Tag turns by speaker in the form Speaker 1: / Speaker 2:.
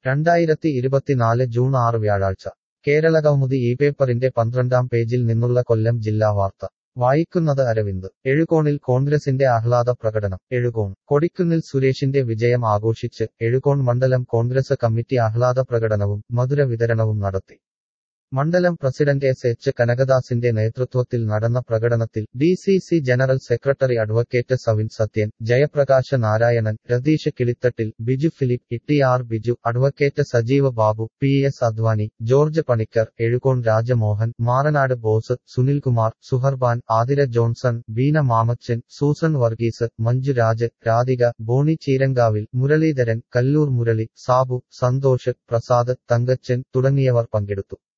Speaker 1: രണ്ടായിരത്തി ഇരുപത്തിനാല് ജൂൺ ആറ് വ്യാഴാഴ്ച കേരളകൗമുദി ഈ പേപ്പറിന്റെ പന്ത്രണ്ടാം പേജിൽ നിന്നുള്ള കൊല്ലം ജില്ലാ വാർത്ത വായിക്കുന്നത് അരവിന്ദ് എഴുകോണിൽ കോൺഗ്രസിന്റെ ആഹ്ലാദ പ്രകടനം എഴുകോൺ കൊടിക്കുന്നിൽ സുരേഷിന്റെ വിജയം ആഘോഷിച്ച് എഴുകോൺ മണ്ഡലം കോൺഗ്രസ് കമ്മിറ്റി ആഹ്ലാദ പ്രകടനവും മധുര വിതരണവും നടത്തി മണ്ഡലം പ്രസിഡന്റ് എസ് എച്ച് കനകദാസിന്റെ നേതൃത്വത്തിൽ നടന്ന പ്രകടനത്തിൽ D C C general secretary advocate Savin Sathyan Jayaprakasha Narayanan Ratheesh Kilithattil Biju Philip Itty R Biju advocate Sajeeva Babu P S Advani George Panicker Ezhukone Rajamohan Maranad Bose Sunilkumar Suharban Athira Johnson Beena Mamachan Susan Varghese Manjuraj Radhika Boney Cheerankavil Muraleedharan Kallur Murali Sabu Santhosh Prasad Thankachan തുടങ്ങിയവർ പങ്കെടുത്തു